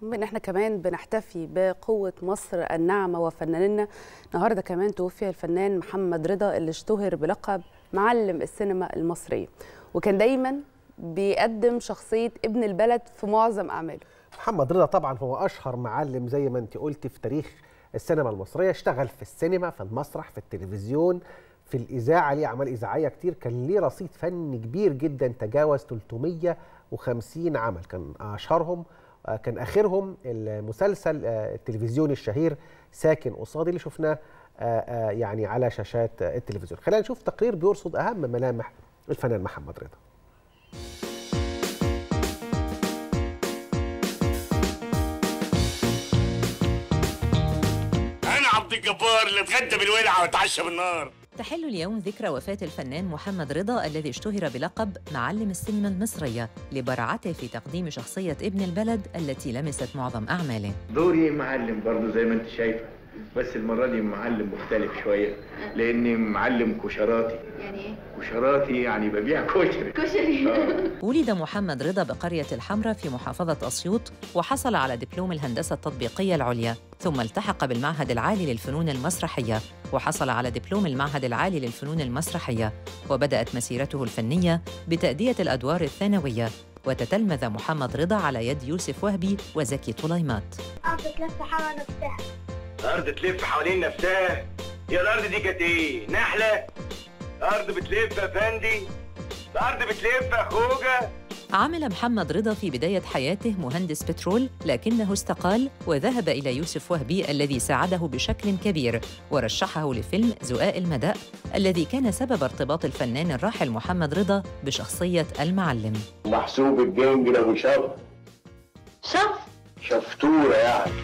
ان احنا كمان بنحتفي بقوه مصر الناعمه وفناننا النهارده كمان توفي الفنان محمد رضا اللي اشتهر بلقب معلم السينما المصريه وكان دايما بيقدم شخصيه ابن البلد في معظم اعماله محمد رضا طبعا هو اشهر معلم زي ما انت قلتي في تاريخ السينما المصريه اشتغل في السينما في المسرح في التلفزيون في الاذاعه ليه اعمال اذاعيه كتير كان ليه رصيد فني كبير جدا تجاوز 350 عمل كان اشهرهم كان اخرهم المسلسل التلفزيوني الشهير ساكن قصادي اللي شفناه يعني على شاشات التلفزيون خلينا نشوف تقرير بيرصد اهم ملامح الفنان محمد رضا انا عبد الجبار اللي اتغدى بالولعه واتعشى بالنار تحل اليوم ذكرى وفاة الفنان محمد رضا الذي اشتهر بلقب معلم السينما المصرية لبراعته في تقديم شخصية ابن البلد التي لمست معظم أعماله دوري معلم برضه زي ما انت شايفه بس المرة دي معلم مختلف شوية لأني معلم كشراتي يعني ايه؟ كشراتي يعني ببيع كشري كشري ولد محمد رضا بقرية الحمراء في محافظة أسيوط وحصل على دبلوم الهندسة التطبيقية العليا ثم التحق بالمعهد العالي للفنون المسرحية وحصل على دبلوم المعهد العالي للفنون المسرحية وبدأت مسيرته الفنية بتأدية الأدوار الثانوية وتتلمذ محمد رضا على يد يوسف وهبي وزكي طليمات أرض تلف حول نفسها الارض تلف حوالين نفسها هي الارض دي كانت ايه نحله الارض بتلف يا فندي الارض بتلف يا خوجه عمل محمد رضا في بداية حياته مهندس بترول لكنه استقال وذهب إلى يوسف وهبي الذي ساعده بشكل كبير ورشحه لفيلم زقاق المداء الذي كان سبب ارتباط الفنان الراحل محمد رضا بشخصية المعلم محسوب الجنج أبو شف شف شفتورة يعني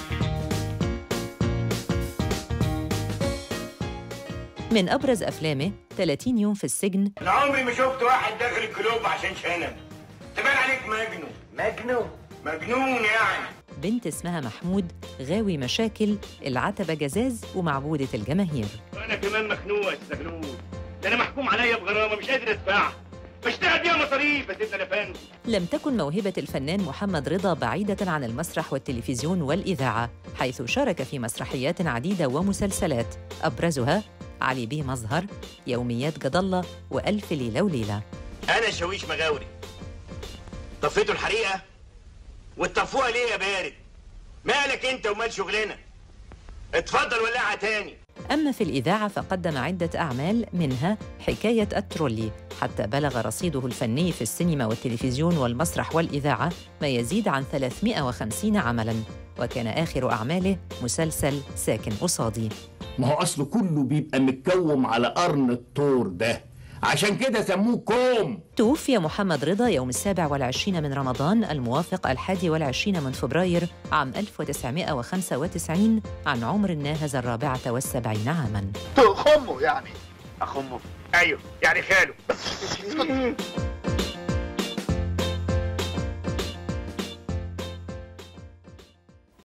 من أبرز أفلامه 30 يوم في السجن انا عمري ما شفت واحد داخل الكلوب عشان شنب تبان عليك مجنون مجنون مجنون يعني بنت اسمها محمود غاوي مشاكل العتبة جزاز ومعبودة الجماهير وانا كمان مخنوق يا استغلول ده انا محكوم عليا بغرامه مش قادر ادفعها بشتغل بيها مصاريف يا سيدنا الافندي لم تكن موهبة الفنان محمد رضا بعيدة عن المسرح والتلفزيون والإذاعة حيث شارك في مسرحيات عديدة ومسلسلات أبرزها علي بيه مظهر يوميات جد الله وألف ليلة وليلة انا شويش مغاوري طفيتوا الحريقه وتطفوها ليه يا بارد مالك انت ومال شغلنا اتفضل ولعها تاني أما في الإذاعة فقدم عدة أعمال منها حكاية الترولي حتى بلغ رصيده الفني في السينما والتلفزيون والمسرح والإذاعة ما يزيد عن 350 عملاً وكان آخر أعماله مسلسل ساكن قصادي ما هو اصله كله بيبقى متكوم على قرن الطور ده عشان كده سموه كوم توفي محمد رضا يوم السابع والعشرين من رمضان الموافق الحادي والعشرين من فبراير عام 1995 عن عمر ناهز الرابعة والسبعين عاماً تخمه يعني اخمه ايوه يعني خاله